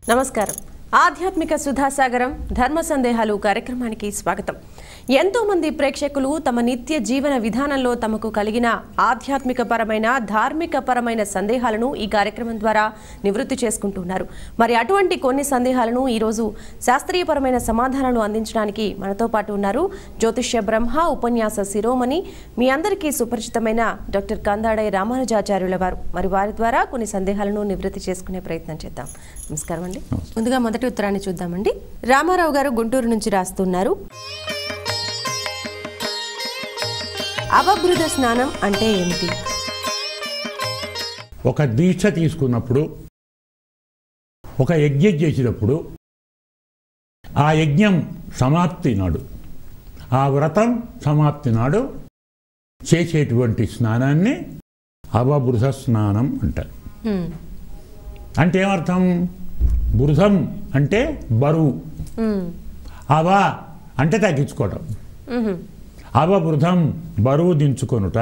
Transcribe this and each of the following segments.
నమస్కారం ఆధ్యాత్మిక సుధాసాగరం ధర్మ సందేహాలు కార్యక్రమానికి స్వాగతం ఎంతో మంది ప్రేక్షకులు తమ నిత్య జీవన విధానంలో తమకు కలిగిన ఆధ్యాత్మిక పరమైన ధార్మిక పరమైన సందేహాలను ఈ కార్యక్రమం ద్వారా నివృత్తి చేసుకుంటున్నారు మరి అటువంటి కొన్ని సందేహాలను ఈరోజు శాస్త్రీయపరమైన సమాధానాలు అందించడానికి మనతో పాటు ఉన్నారు జ్యోతిష్య బ్రహ్మ ఉపన్యాస శిరోమణి మీ అందరికీ సుపరిచితమైన డాక్టర్ కందాడై రామానుజాచార్యుల వారు మరి వారి ద్వారా కొన్ని సందేహాలను నివృత్తి చేసుకునే ప్రయత్నం చేద్దాం నమస్కారం అండి ముందుగా మొదటి ఉత్తరాన్ని చూద్దామండి రామారావు గారు గుంటూరు నుంచి రాస్తున్నారు అవబృధ స్నానం అంటే ఏమిటి ఒక దీక్ష తీసుకున్నప్పుడు ఒక యజ్ఞం చేసినప్పుడు ఆ యజ్ఞం సమాప్తి నాడు ఆ వ్రతం సమాప్తి నాడు చేసేటువంటి స్నానాన్ని అవబృధ స్నానం అంటారు హ్మ్. అంటే ఏమర్థం బృధం అంటే బరువు హ్మ్. అవ అంటే తగ్గించుకోవటం మ్హూ. అవబృధం బరువు దించుకొనుట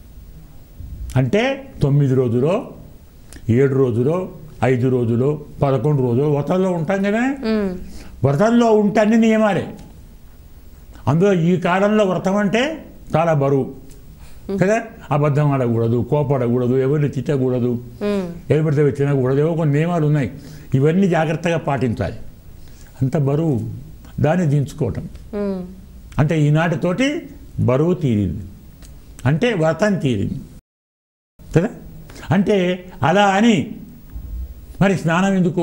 అంటే తొమ్మిది రోజులో ఏడు రోజులో ఐదు రోజులు పదకొండు రోజులు వ్రతంలో ఉంటాం కదా హ్మ్. వ్రతంలో ఉంటే అన్ని నియమాలే అందులో ఈ కాలంలో వ్రతం అంటే చాలా బరువు కదా అబద్ధం ఆడకూడదు కోపడకూడదు ఎవరిని తిట్టకూడదు హ్మ్. ఏది పడితే అవి తినకూడదు ఏవో కొన్ని నియమాలు ఉన్నాయి ఇవన్నీ జాగ్రత్తగా పాటించాలి అంత బరువు దాన్ని దించుకోవటం హ్మ్. అంటే ఈనాటితోటి బరువు తీరింది అంటే వ్రతం తీరింది కదా అంటే అలా అని మరి స్నానం ఎందుకు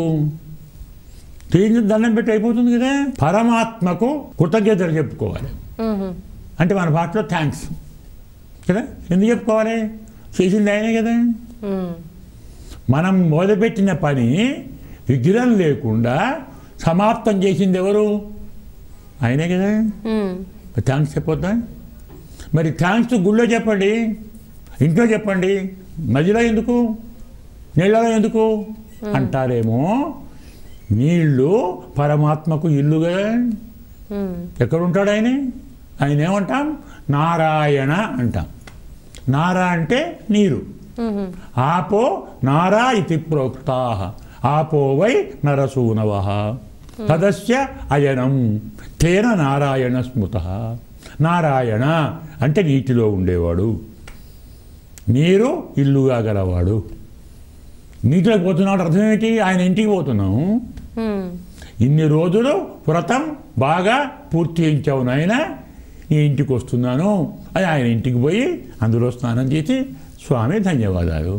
తీరిన దండం పెట్టి అయిపోతుంది కదా పరమాత్మకు కృతజ్ఞతలు చెప్పుకోవాలి మ్హూ. అంటే మన భాషలో థ్యాంక్స్ కదా ఎందుకు చెప్పుకోవాలి చేసింది ఆయనే కదా హ్మ్. మనం మొదలుపెట్టిన పని విగ్రహం లేకుండా సమాప్తం చేసింది ఎవరు ఆయనే కదా హ్మ్. థ్యాంక్స్ చెప్పొద్దా మరి థ్యాంక్స్ గుళ్ళో చెప్పండి ఇంట్లో చెప్పండి నదిలో ఎందుకు నీళ్ళలో ఎందుకు అంటారేమో నీళ్ళు పరమాత్మకు ఇల్లు కదా హ్మ్. ఎక్కడుంటాడు ఆయన ఆయన ఏమంటాం నారాయణ అంటాం నారా అంటే నీరు మ్హూ. ఆపో నారా ఇతి ప్రోక్తా ఆపో వై నరసూనవ తదస్య అయనం తేన నారాయణ స్మృత నారాయణ అంటే నీటిలో ఉండేవాడు నీరు ఇల్లుగా గలవాడు నీటిలోకి పోతున్నాడు అర్థం ఏంటి ఆయన ఇంటికి పోతున్నాం హ్మ్. ఇన్ని రోజులు వ్రతం బాగా పూర్తి చేయించావు నాయన నీ ఇంటికి వస్తున్నాను అని ఆయన ఇంటికి పోయి అందులో స్నానం చేసి స్వామి ధన్యవాదాలు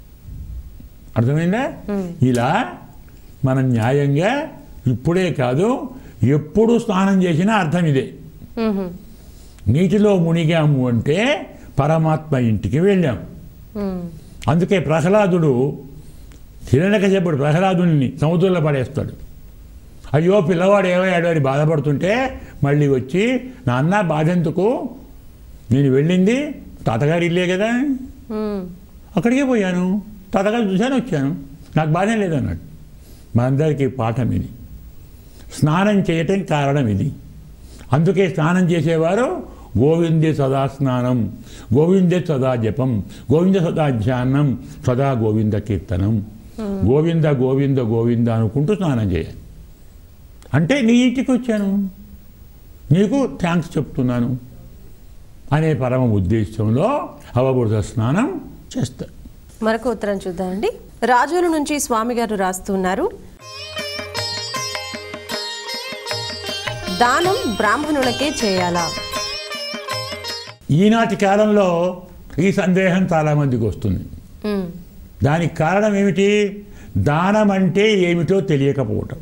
అర్థమైందా ఇలా మనం న్యాయంగా ఇప్పుడే కాదు ఎప్పుడు స్నానం చేసినా అర్థం ఇదే మ్హూ. నీటిలో మునిగాము అంటే పరమాత్మ ఇంటికి వెళ్ళాం హ్మ్. అందుకే ప్రహ్లాదుడు హిరణ్యకశపుడు ప్రహ్లాదుని సముద్రంలో పడేస్తాడు అయ్యో పిల్లవాడు ఏమయ్యాడు అని బాధపడుతుంటే మళ్ళీ వచ్చి నాన్న బాధ ఎందుకు నేను వెళ్ళింది తాతగారి ఇల్లే కదా హ్మ్. అక్కడికే పోయాను తాతగారు చూశాను వచ్చాను నాకు బాధే లేదన్నాడు మనందరికీ పాఠం ఇది స్నానం చేయటం కారణం ఇది అందుకే స్నానం చేసేవారు గోవిందే సదా స్నానం గోవిందే సదా జపం గోవింద సదా ధ్యానం సదా గోవింద కీర్తనం గోవింద గోవింద గోవింద అనుకుంటూ స్నానం చేయాలి అంటే నీ ఇంటికి వచ్చాను నీకు థ్యాంక్స్ చెప్తున్నాను అనే పరమ ఉద్దేశంలో అవబుధ స్నానం చేస్తారు మరొక ఉత్తరం చూద్దామండి రాజుల నుంచి స్వామి గారు రాస్తున్నారు దానం బ్రాహ్మణులకే చేయాలా ఈనాటి కాలంలో ఈ సందేహం చాలామందికి వస్తుంది హ్మ్. దానికి కారణం ఏమిటి దానం అంటే ఏమిటో తెలియకపోవటం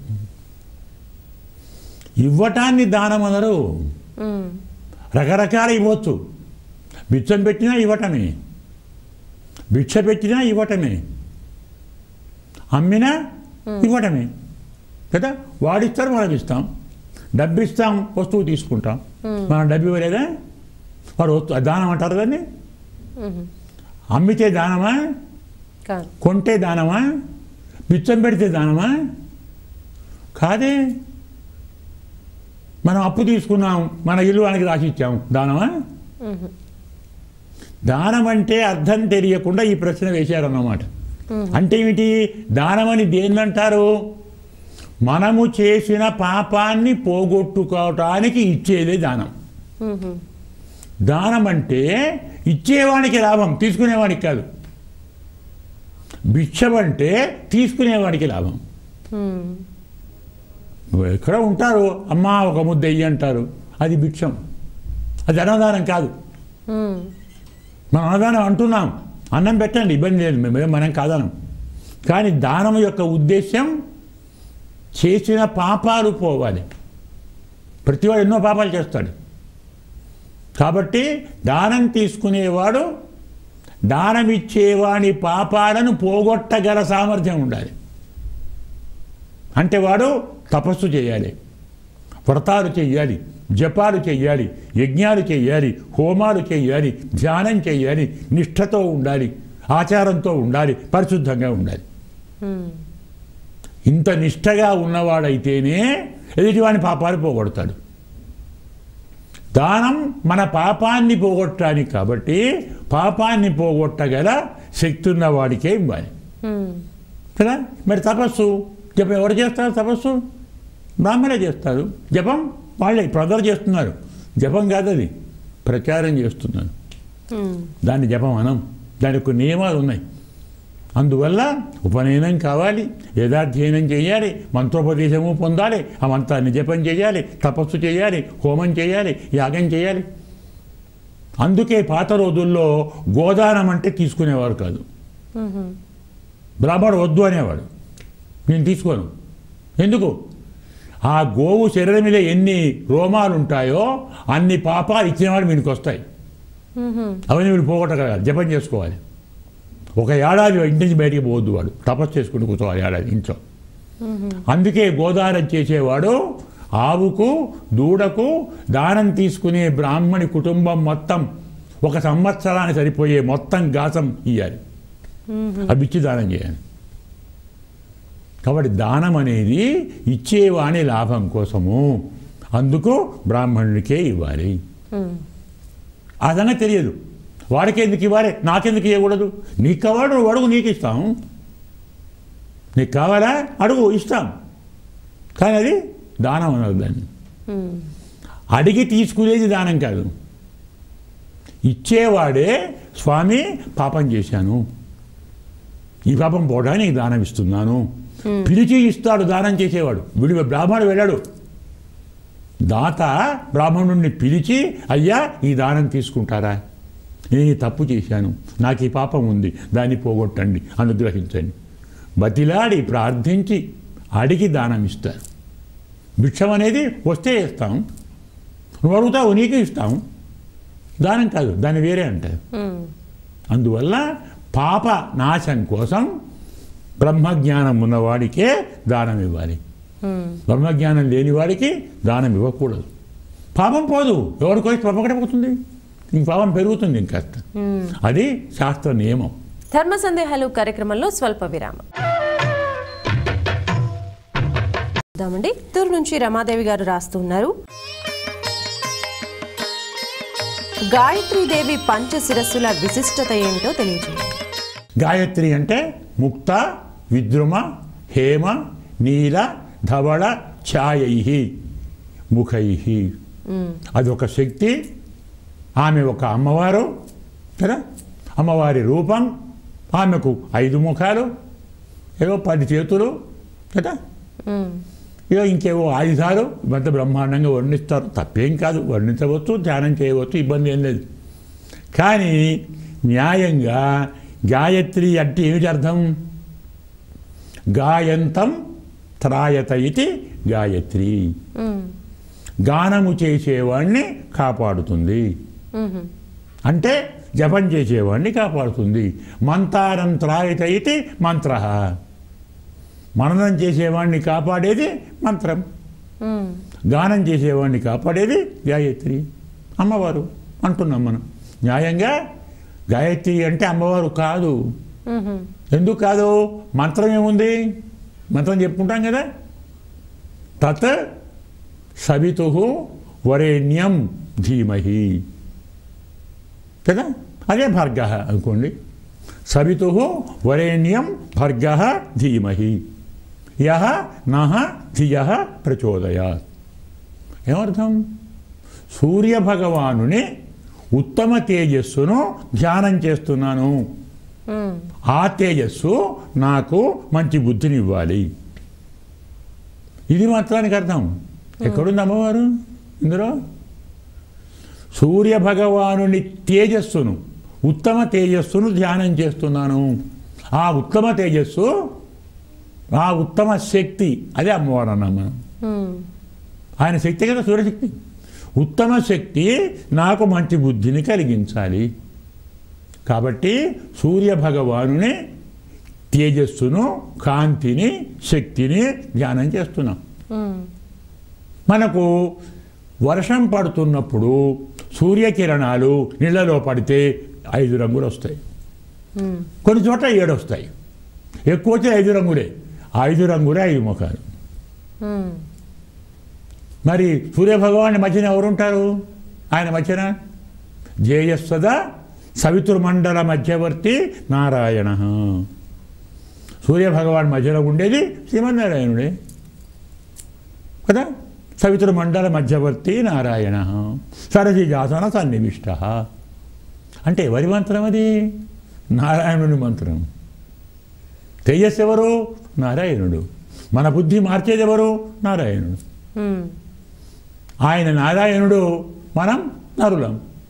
ఇవ్వటాన్ని దానం అనరు హ్మ్. రకరకాల ఇవ్వచ్చు బిచ్చం పెట్టినా ఇవ్వటమే భిక్ష పెట్టినా ఇవ్వటమే అమ్మినా ఇవ్వటమే కదా వాడిస్తారు మనం ఇస్తాం డబ్బు ఇస్తాం వస్తువు తీసుకుంటాం మనం డబ్బు ఇవ్వలేదా వాడు వస్తు దానం అంటారు దాన్ని మ్హూ. అమ్మితే దానమా కాదు కొంటే దానమా బిచ్చం పెడితే దానమా కాదే మనం అప్పు తీసుకున్నాం మన ఇల్లు వానికి రాసి ఇచ్చాం దానమా మ్హూ. దానం అంటే అర్థం తెలియకుండా ఈ ప్రశ్న వేశారన్నమాట అంటే ఏమిటి దానమని దేన్నంటారు మనము చేసిన పాపాన్ని పోగొట్టుకోవటానికి ఇచ్చేదే దానం మ్మ్. దానం అంటే ఇచ్చేవానికి లాభం తీసుకునేవానికి కాదు భిక్షం అంటే తీసుకునేవాడికి లాభం మ్మ్. ఎక్కడ ఉంటారు అమ్మా ఒక ముద్ద వెయ్యి అంటారు అది భిక్షం అది అన్నదానం కాదు మ్మ్. మనం అన్నదానం అంటున్నాం అన్నం పెట్టండి ఇబ్బంది లేదు మేము మనం కాదనం కానీ దానం యొక్క ఉద్దేశం చేసిన పాపాలు పోవాలి ప్రతివాడు ఎన్నో పాపాలు చేస్తాడు కాబట్టి దానం తీసుకునేవాడు దానం ఇచ్చేవాని పాపాలను పోగొట్టగల సామర్థ్యం ఉండాలి అంటే వాడు తపస్సు చేయాలి వ్రతాలు చెయ్యాలి జపాలు చెయ్యాలి యజ్ఞాలు చెయ్యాలి హోమాలు చెయ్యాలి ధ్యానం చెయ్యాలి నిష్ఠతో ఉండాలి ఆచారంతో ఉండాలి పరిశుద్ధంగా ఉండాలి మ్మ్. ఇంత నిష్ఠగా ఉన్నవాడైతేనే ఎదుటివాని పాపాలు పోగొడతాడు దానం మన పాపాన్ని పోగొట్టడానికి కాబట్టి పాపాన్ని పోగొట్టగల శక్తి ఉన్నవాడికే ఇవ్వాలి మ్మ్. కదా మరి తపస్సు జపం ఎవరు చేస్తారు తపస్సు బ్రాహ్మణే చేస్తారు జపం వాళ్ళే ప్రజలు చేస్తున్నారు జపం కాదు అది ప్రచారం చేస్తున్నారు మ్మ్. దాన్ని జపం అనం దానికి కొన్ని నియమాలు ఉన్నాయి అందువల్ల ఉపనయనం కావాలి వేదాధ్యయనం చేయాలి మంత్రోపదేశము పొందాలి ఆ మంత్రాన్ని జపం చేయాలి తపస్సు చేయాలి హోమం చేయాలి యాగం చేయాలి అందుకే పాత రోజుల్లో గోదానం అంటే తీసుకునేవారు కాదు మ్మ్. బ్రాహ్మడు వద్దు అనేవాడు నేను తీసుకోను ఎందుకు ఆ గోవు శరీరం మీద ఎన్ని రోమాలు ఉంటాయో అన్ని పాపాలు ఇచ్చినవాడు వీనికి వస్తాయి మ్మ్. అవన్నీ వీడు పోగొట్టగలగాలి జపం చేసుకోవాలి ఒక ఏడాది ఇంటి నుంచి బయటికి పోవద్దు వాడు తపస్సు చేసుకుని కూర్చోవాలి ఏడాది ఇంట్లో అందుకే గోదానం చేసేవాడు ఆవుకు దూడకు దానం తీసుకునే బ్రాహ్మణి కుటుంబం మొత్తం ఒక సంవత్సరానికి సరిపోయే మొత్తం గాసం ఇవ్వాలి అవి ఇచ్చి దానం చేయాలి కాబట్టి దానం అనేది ఇచ్చేవాని లాభం కోసము అందుకు బ్రాహ్మణుడికే ఇవ్వాలి మ్మ్. ఆ సంగతి తెలియదు వాడికి ఎందుకు ఇవ్వాలి నాకెందుకు ఇవ్వకూడదు నీకు కావాడు నువ్వు అడుగు నీకు ఇస్తాం నీకు కావాలా అడుగు ఇస్తాం కానీ అది దానం అన్నది దాన్ని మ్మ్. అడిగి తీసుకునేది దానం కాదు ఇచ్చేవాడే స్వామి పాపం చేశాను ఈ పాపం పోవడానికి దానం ఇస్తున్నాను పిలిచి ఇస్తాడు దానం చేసేవాడు వీడు బ్రాహ్మణుడు వెళ్ళాడు దాత బ్రాహ్మణుడిని పిలిచి అయ్యా ఈ దానం తీసుకుంటారా నేను ఈ తప్పు చేశాను నాకు ఈ పాపం ఉంది దాన్ని పోగొట్టండి అనుగ్రహించండి బతిలాడి ప్రార్థించి అడిగి దానం ఇస్తారు భిక్షం అనేది వస్తే ఇస్తాం నువ్వు అడుగుతావు నీకు ఇస్తాం దానం కాదు దాన్ని వేరే అంటారు మ్మ్. అందువల్ల పాప నాశం కోసం బ్రహ్మజ్ఞానం ఉన్నవాడికే దానం ఇవ్వాలి మ్మ్. బ్రహ్మజ్ఞానం లేని వాడికి దానం ఇవ్వకూడదు పాపం పోదు ఎవరికి వచ్చి పాపం ఎక్కడ పోతుంది ఇంక పాపం పెరుగుతుంది ఇంకాస్త మ్మ్. అది శాస్త్ర నియమం ధర్మ సందేహాలు కార్యక్రమంలో స్వల్ప విరామం చూద్దామండి చిత్తూరు నుంచి రమాదేవి గారు రాస్తున్నారు గాయత్రీదేవి పంచశిరస్సుల విశిష్టత ఏమిటో తెలియజేయండి గాయత్రి అంటే ముక్త విద్రుమ హేమ నీల ధవళ ఛాయై ముఖై మ్మ్. అది ఒక శక్తి ఆమె ఒక అమ్మవారు కదా అమ్మవారి రూపం ఆమెకు ఐదు ముఖాలు ఏవో పది చేతులు కదా మ్మ్. ఇక ఇంకేవో ఆయుధాలు ఇవంతా బ్రహ్మాండంగా వర్ణిస్తారు తప్పేం కాదు వర్ణించవచ్చు ధ్యానం చేయవచ్చు ఇబ్బంది ఏం లేదు కానీ న్యాయంగా గాయత్రి అంటే ఏమిటి అర్థం గాయంతం త్రాయత ఇది గాయత్రి మ్మ్. గానము చేసేవాడిని కాపాడుతుంది మ్మ్. అంటే జపం చేసేవాడిని కాపాడుతుంది మంతారం త్రాయత ఇది మంత్ర మననం చేసేవాడిని కాపాడేది మంత్రం మ్మ్. గానం చేసేవాడిని కాపాడేది గాయత్రి అమ్మవారు అంటున్నాం మనం న్యాయంగా గాయత్రి అంటే అమ్మవారు కాదు మ్మ్. ఎందుకు కాదు మంత్రం ఏముంది మంత్రం చెప్పుకుంటాం కదా తత్ సవితు వరేణ్యం ధీమహి కదా అదే భర్గ అనుకోండి సవితు వరేణ్యం భర్గ ధీమహి యహ నహ ధియ ప్రచోదయాత్ ఏమర్థం సూర్యభగవానుని ఉత్తమ తేజస్సును ధ్యానం చేస్తున్నాను ఉమ్, ఆ తేజస్సు నాకు మంచి బుద్ధిని ఇవ్వాలి ఇది మాత్రానికి అర్థం ఎక్కడుంది అమ్మవారు ఇందులో సూర్య భగవానుని తేజస్సును ఉత్తమ తేజస్సును ధ్యానం చేస్తున్నాను ఆ ఉత్తమ తేజస్సు ఆ ఉత్తమ శక్తి అదే అమ్మవారు అన్నాం మనం ఉమ్, ఆయన శక్తి కదా సూర్యశక్తి ఉత్తమ శక్తి నాకు మంచి బుద్ధిని కలిగించాలి కాబట్టి సూర్య భగవానుని తేజస్సును కాంతిని శక్తిని ధ్యానం చేస్తున్నాం ఉమ్, మనకు వర్షం పడుతున్నప్పుడు సూర్యకిరణాలు నీళ్ళలో పడితే ఐదు రంగులు వస్తాయి ఉమ్, కొన్ని చోట్ల ఏడు వస్తాయి ఎక్కువ వచ్చే ఐదు రంగులే ఐదు రంగులే ఐదు ముఖాలు ఉమ్, మరి సూర్యభగవాని మధ్యన ఎవరుంటారు ఆయన మధ్యన జేయస్వద సవితుర్మండల మధ్యవర్తి నారాయణ సూర్యభగవాన్ మధ్యలో ఉండేది శ్రీమన్నారాయణుడే కదా సవితుర్మండల మధ్యవర్తి నారాయణ సరసిజాసన సన్నివిష్ట అంటే ఎవరి మంత్రం అది నారాయణుని మంత్రం తేజస్ ఎవరు నారాయణుడు మన బుద్ధి మార్చేది ఎవరు నారాయణుడు ఉమ్, ఆయన నారాయణుడు మనం నరులం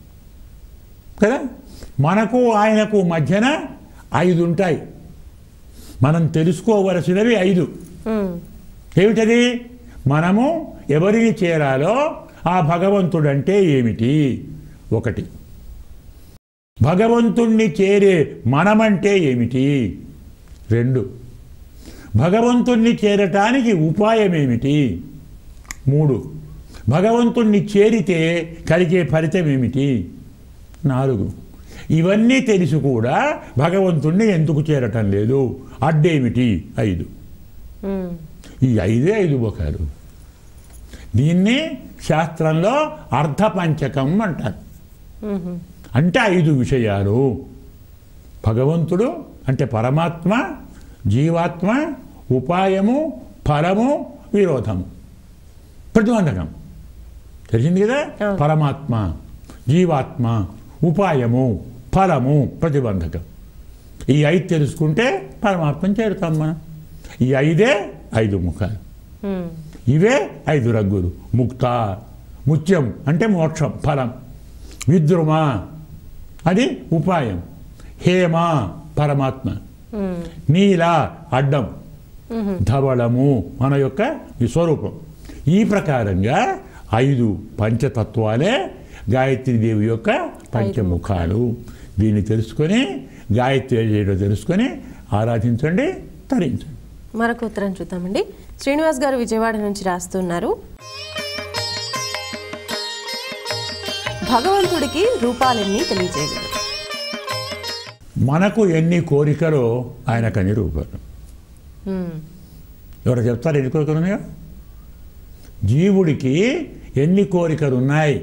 కదా మనకు ఆయనకు మధ్యన ఐదు ఉంటాయి మనం తెలుసుకోవలసినవి ఐదు ఉమ్, ఏమిటది మనము ఎవరిని చేరాలో ఆ భగవంతుడంటే ఏమిటి ఒకటి భగవంతుణ్ణి చేరే మనమంటే ఏమిటి రెండు భగవంతుణ్ణి చేరటానికి ఉపాయం ఏమిటి మూడు భగవంతుణ్ణి చేరితే కలిగే ఫలితం ఏమిటి నాలుగు ఇవన్నీ తెలిసి కూడా భగవంతుణ్ణి ఎందుకు చేరటం లేదు అడ్డేమిటి ఐదు ఉమ్, ఈ ఐదే ఐదు ముఖాలు దీన్ని శాస్త్రంలో అర్ధపంచకం అంటారు ఉమ్, అంటే ఐదు విషయాలు భగవంతుడు అంటే పరమాత్మ జీవాత్మ ఉపాయము ఫలము విరోధము ప్రతిబంధకం తెలిసింది కదా ఆ. పరమాత్మ జీవాత్మ ఉపాయము ఫలము ప్రతిబంధకం ఈ ఐదు తెలుసుకుంటే పరమాత్మని చేరుతాం మనం ఈ ఐదే ఐదు ముఖాలు ఉమ్, ఇవే ఐదు రంగులు ముక్త ముత్యం అంటే మోక్షం ఫలం విద్రుమ అది ఉపాయం హేమ పరమాత్మ ఉమ్, నీల అడ్డం ఉమ్, ధవళము మన యొక్క ఈ స్వరూపం ఈ ప్రకారంగా ఐదు పంచతత్వాలే గాయత్రీదేవి యొక్క పంచముఖాలు దీన్ని తెలుసుకొని గాయత్రి చేయడం తెలుసుకొని ఆరాధించండి తరించండి మరొక ఉత్తరం చూద్దామండి శ్రీనివాస్ గారు విజయవాడ నుంచి రాస్తున్నారు భగవంతుడికి రూపాలెన్ని తెలియజేయగలరు మనకు ఎన్ని కోరికలు ఆయనకు అన్ని రూపాలు ఉమ్, ఎవరు చెప్తారు ఎన్ని కోరికలు ఉన్నాయో జీవుడికి ఎన్ని కోరికలు ఉన్నాయి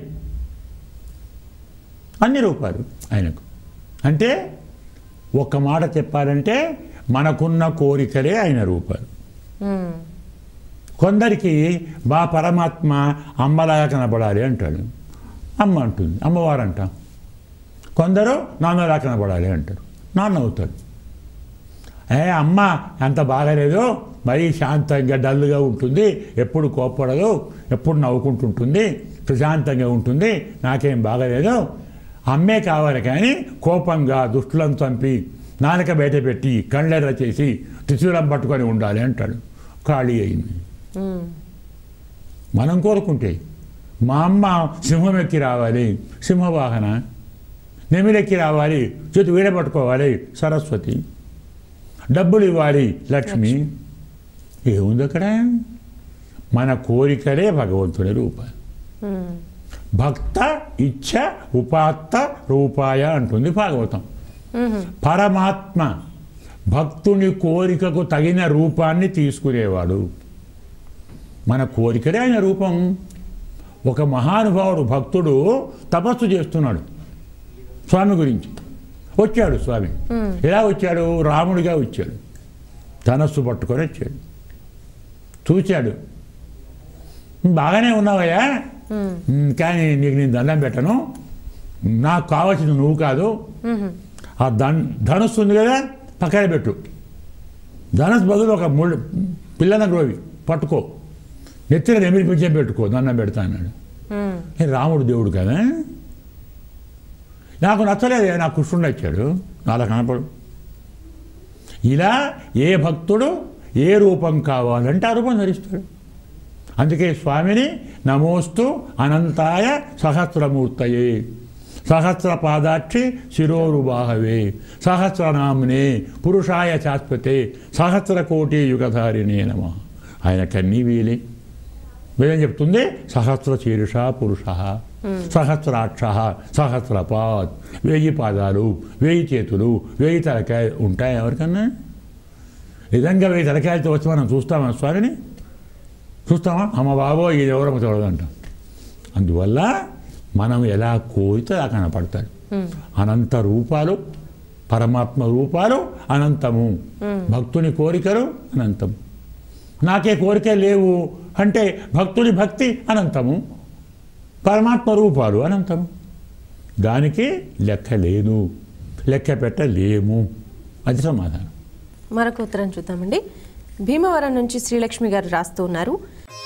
అన్ని రూపాలు ఆయనకు అంటే ఒక్క మాట చెప్పాలంటే మనకున్న కోరికలే ఆయన రూపాలు ఉమ్, కొందరికి బా పరమాత్మ అమ్మలాగా కనబడాలి అంటాడు అమ్మ అంటుంది అమ్మవారు అంటాం కొందరు నాన్నలా కనబడాలి అంటారు నాన్న అవుతాడు ఏ అమ్మ అంత బాగాలేదు మరీ శాంతంగా డల్గా ఉంటుంది ఎప్పుడు కోప్పడదు ఎప్పుడు నవ్వుకుంటుంటుంది ప్రశాంతంగా ఉంటుంది నాకేం బాగలేదు అమ్మే కావాలి కానీ కోపంగా దుష్టులను చంపి నాలుక బయట పెట్టి కళ్ళెర్ర చేసి త్రిశూలం పట్టుకొని ఉండాలి అంటాడు ఖాళీ అయింది ఉమ్, మనం కోరుకుంటే మా అమ్మ సింహం ఎక్కి రావాలి సింహవాహన నెమిలెక్కి రావాలి చేతి వీడ పట్టుకోవాలి సరస్వతి డబ్బులు ఇవ్వాలి లక్ష్మి ఏముంది అక్కడ మన కోరికలే భగవంతుడి రూపాలు ఉమ్, భక్త ఇచ్ఛ ఉపాత్త రూపాయ అంటుంది భాగవతం ఉమ్, పరమాత్మ భక్తుని కోరికకు తగిన రూపాన్ని తీసుకునేవాడు మన కోరికలే ఆయన రూపం ఒక మహానుభావుడు భక్తుడు తపస్సు చేస్తున్నాడు స్వామి గురించి వచ్చాడు స్వామి Hmm. ఎలా వచ్చాడు రాముడిగా వచ్చాడు ధనస్సు పట్టుకొని వచ్చాడు చూశాడు బాగానే ఉన్నావయ్యా ఉమ్, ఉమ్, కానీ నీకు నేను దండం పెట్టను నాకు కావాల్సింది నువ్వు కాదు ఉమ్, ఆ ధన్ ధనుస్సు ఉంది కదా పక్కన పెట్టు ధనుసు బదులు ఒక ముళ్ళు పిల్లన గ్రోవి పట్టుకో నెత్తిన నెమిలి పిచ్చే పెట్టుకో దండం పెడతా అన్నాడు ఉమ్, ఏ రాముడు దేవుడు కదా నాకు నచ్చలేదు నాకు కృష్ణుడు నచ్చాడు అలా కనపడు ఇలా ఏ భక్తుడు ఏ రూపం కావాలంటే ఆ రూపం ధరిస్తాడు అందుకే స్వామిని నమోస్తు అనంతాయ సహస్రమూర్తయే సహస్ర పాదాక్షి శిరోరుబాహవే సహస్రనామ్నే పురుషాయ శాశ్వతే సహస్ర కోటి యుగధారిణే నమ ఆయన కన్నీ వీలే వేదం చెప్తుంది సహస్ర శీర్ష పురుష సహస్రాక్ష సహస్రపాద్ వెయ్యి పాదాలు వెయ్యి చేతులు వెయ్యి తలకాయ ఉంటాయి ఎవరికన్నా నిజంగా వెయ్యి తలకాయలతో వచ్చి మనం చూస్తామా స్వామిని చూస్తామా అమ్మ బాబో ఇది ఎవరమ్మ చూడదంటాం అందువల్ల మనం ఎలా కోరితే అలా కనపడతాడు ఉమ్, అనంత రూపాలు పరమాత్మ రూపాలు అనంతము భక్తుని కోరికలు అనంతము నాకే కోరిక లేవు అంటే భక్తుని భక్తి అనంతము పరమాత్మ రూపాలు అనంతము దానికి లెక్క లేదు లెక్క పెట్టలేము అది సమాధానం మరొక ఉత్తరం చూద్దామండి భీమవరం నుంచి శ్రీలక్ష్మి గారు రాస్తూ ఉన్నారు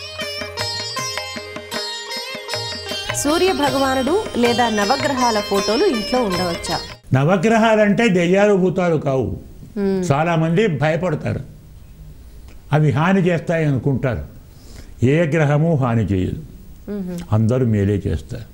సూర్య భగవానుడు లేదా నవగ్రహాల ఫోటోలు ఇంట్లో ఉండవచ్చా నవగ్రహాలంటే దెయ్యాలు భూతాలు కావు ఉమ్, చాలామంది భయపడతారు అవి హాని చేస్తాయి అనుకుంటారు ఏ గ్రహము హాని చేయదు ఉమ్, అందరూ మేలే చేస్తారు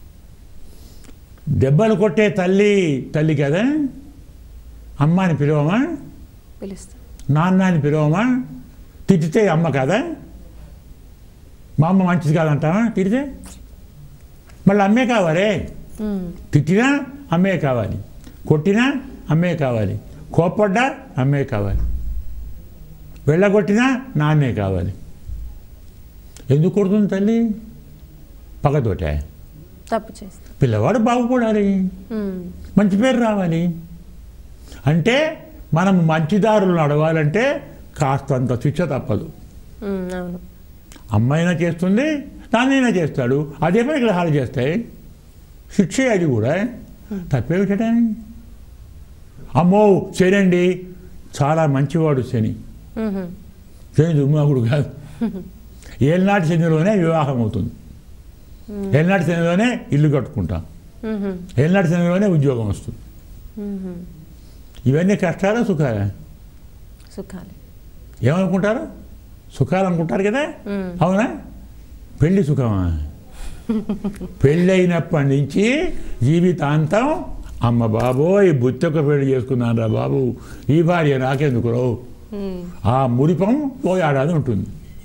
దెబ్బలు కొట్టే తల్లి తల్లి కదా అమ్మ అని పిలవమా పిలుస్తాం నాన్న అని పిలవమా తిట్టితే అమ్మ కదా మా అమ్మ మంచిది కాదంటావా తిడితే మళ్ళీ అమ్మే కావాలే ఉమ్, తిట్టినా అమ్మే కావాలి కొట్టినా అమ్మే కావాలి కోప్పడ్డా అమ్మే కావాలి వెళ్ళగొట్టినా నాన్నే కావాలి ఎందుకు కొడుతుంది తల్లి పగతోటే తప్పు చేస్తాం పిల్లవాడు బాగుపడాలి ఉమ్, మంచి పేరు రావాలి అంటే మనం మంచి దారులు నడవాలంటే కాస్తంత శిక్ష తప్పదు ఉమ్, అవును అమ్మాయినా చేస్తుంది నాన్నైనా చేస్తాడు అదే పని గ్రహాలు చేస్తాయి శిక్షే అది కూడా తప్పేమిటా అమ్మో శని అండి చాలా మంచివాడు శని ఉమ్, శని దుర్మాకుడు కాదు ఏళ్ళనాటి శనిలోనే వివాహం అవుతుంది ఏళ్ళనాటి శనిలోనే ఇల్లు కట్టుకుంటాం ఉమ్, ఏళ్ళనాటి శనిలోనే ఉద్యోగం వస్తుంది ఉమ్, ఇవన్నీ కష్టాలా సుఖాలా సుఖాలు ఏమనుకుంటారు సుఖాలు అనుకుంటారు కదా ఉమ్, అవునా పెళ్లి సుఖమా పెళ్ళైనప్పటి నుంచి జీవితాంతం అమ్మ బాబోయ్ బుత్తొక్క పెళ్లి చేసుకున్నాను రా బాబు ఈ భార్య నాకెందుకు రావు ఉమ్, ఆ మురిపం ఓ ఏడాది ఉంటుంది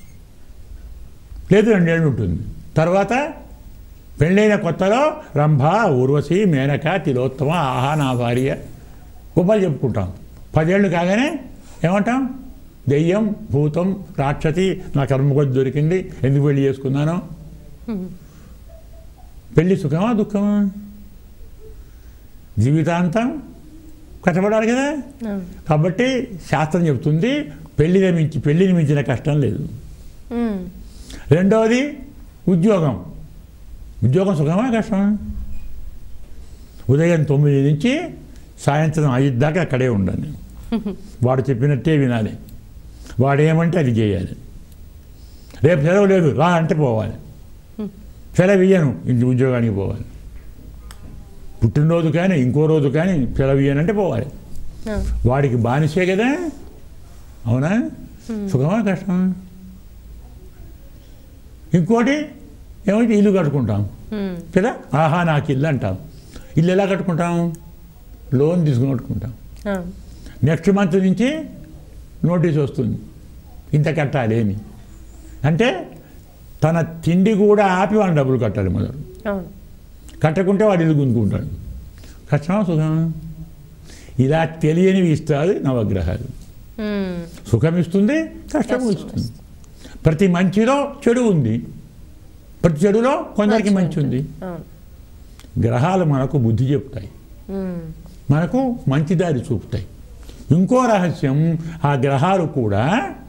లేదు రెండేళ్ళు ఉంటుంది తర్వాత పెళ్ళైన కొత్తలో రంభ ఊర్వశి మేనక తిలోత్తమ ఆహా నా భార్య గొప్పలు చెప్పుకుంటాం పదేళ్ళు కాగానే ఏమంటాం దెయ్యం భూతం రాక్షసి నా కర్మకొద్ది దొరికింది ఎందుకు పెళ్లి చేసుకున్నాను ఉమ్, పెళ్లి సుఖమా దుఃఖమా జీవితాంతం కష్టపడాలి కదా అవును కాబట్టి శాస్త్రం చెబుతుంది పెళ్లిని మించి పెళ్లిని మించిన కష్టం లేదు ఉమ్, రెండవది ఉద్యోగం ఉద్యోగం సుఖమా కష్టమా ఉదయం తొమ్మిది నుంచి సాయంత్రం ఐదు దాకా అక్కడే ఉండాలి వాడు చెప్పినట్టే వినాలి వాడు ఏమంటే అది చేయాలి రేపు సెలవు లేదు రా అంటే పోవాలి సెలవు ఇయ్యను ఇంటి ఉద్యోగానికి పోవాలి పుట్టినరోజు కానీ ఇంకో రోజు కానీ సెలవు ఇయ్యనంటే పోవాలి అవును వాడికి బానిసే కదా అవునా సుఖమా కష్టమా ఇంకోటి ఏమంటే ఇల్లు కట్టుకుంటాం ఉమ్, కదా ఆహా నాకు ఇల్లు అంటాం ఇల్లు ఎలా కట్టుకుంటాం లోన్ తీసుకుని కట్టుకుంటాం అవును నెక్స్ట్ మంత్ నుంచి నోటీస్ వస్తుంది ఇంత కట్టాలి అని అంటే తన తిండి కూడా ఆపి వాడిని డబ్బులు కట్టాలి మొదలు అవును కట్టకుంటే వాడు ఇల్లు గుంజుకుంటాడు కష్టమా సుఖమా ఇలా తెలియనివి ఇస్తారు నవగ్రహాలు ఉమ్, సుఖం ఇస్తుంది కష్టం కష్టం ఇస్తుంది ప్రతి మంచిలో చెడు ఉంది ప్రతి చెడులో కొందరికి మంచి మంచి ఉంది అవును గ్రహాలు మనకు బుద్ధి చెప్తాయి ఉమ్, మనకు మంచి దారి చూపుతాయి ఇంకో రహస్యం ఆ గ్రహాలు కూడా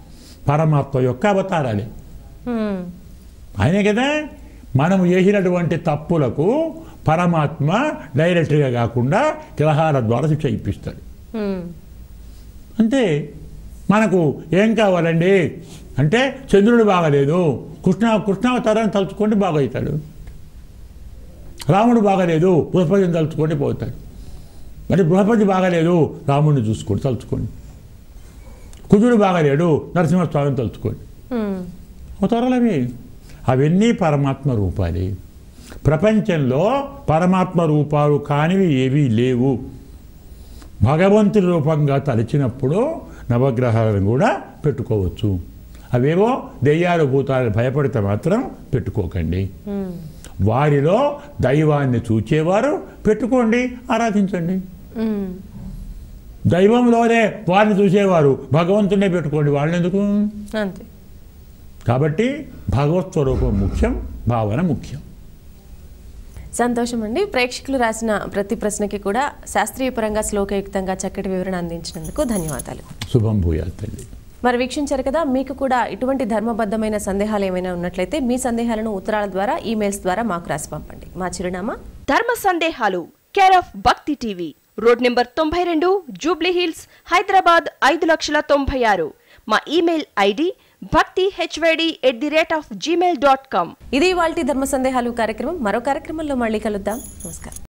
పరమాత్మ యొక్క అవతారాలే హ్మ్. ఆయనే కదా మనం చేసినటువంటి తప్పులకు పరమాత్మ డైరెక్ట్గా కాకుండా గ్రహాల ద్వారా శిక్ష ఇప్పిస్తాడు హ్మ్. అంతే మనకు ఏం కావాలండి అంటే చంద్రుడు బాగలేదు కృష్ణ కృష్ణావతారాన్ని తలుచుకోండి బాగవుతాడు రాముడు బాగలేదు బృహస్పతిని తలుచుకోండి పోతాడు మరి బృహస్పతి బాగలేదు రాముడిని చూసుకోండి తలుచుకోండి కుజుడు బాగలేడు నరసింహస్వామిని తలుచుకోండి హ్మ్. అవతారాలు అవి అవన్నీ పరమాత్మ రూపాలే ప్రపంచంలో పరమాత్మ రూపాలు కానివి ఏవీ లేవు భగవంతుడి రూపంగా తలచినప్పుడు నవగ్రహాలను కూడా పెట్టుకోవచ్చు అవేవో దెయ్యాలు భూతాలు భయపడితే మాత్రం పెట్టుకోకండి హ్మ్. వారిలో దైవాన్ని చూచేవారు పెట్టుకోండి ఆరాధించండి హ్మ్. దైవంలోనే వారిని చూసేవారు భగవంతునే పెట్టుకోండి వాళ్ళని ఎందుకు అంతే కాబట్టి భగవత్ స్వరూపం ముఖ్యం భావన ముఖ్యం సంతోషం అండి ప్రేక్షకులు రాసిన ప్రతి ప్రశ్నకి కూడా శాస్త్రీయపరంగా శ్లోకయుక్తంగా చక్కటి వివరణ అందించినందుకు ధన్యవాదాలు శుభం భూయాత్ తల్లి మరి వీక్షించారు కదా మీకు కూడా ఇటువంటి ధర్మబద్ధమైన సందేహాలు ఏమైనా ఉన్నట్లయితే మీ సందేహాలను ఉత్తరాల ద్వారా ఈమెయిల్స్ ద్వారా మాకు రాసి పంపండి మా చిరునామా ధర్మ సందేహాలు care of Bhakti TV road number తొంభై రెండు జూబ్లీ హిల్స్ హైదరాబాద్ ఐదు లక్షల తొంభై ఆరు మా email ID Bhakti H Y D at the rate of Gmail dot com ఇది వాళ్ళ ధర్మ సందేహాలు కార్యక్రమం మరో కార్యక్రమంలో మళ్ళీ కలుద్దాం నమస్కారం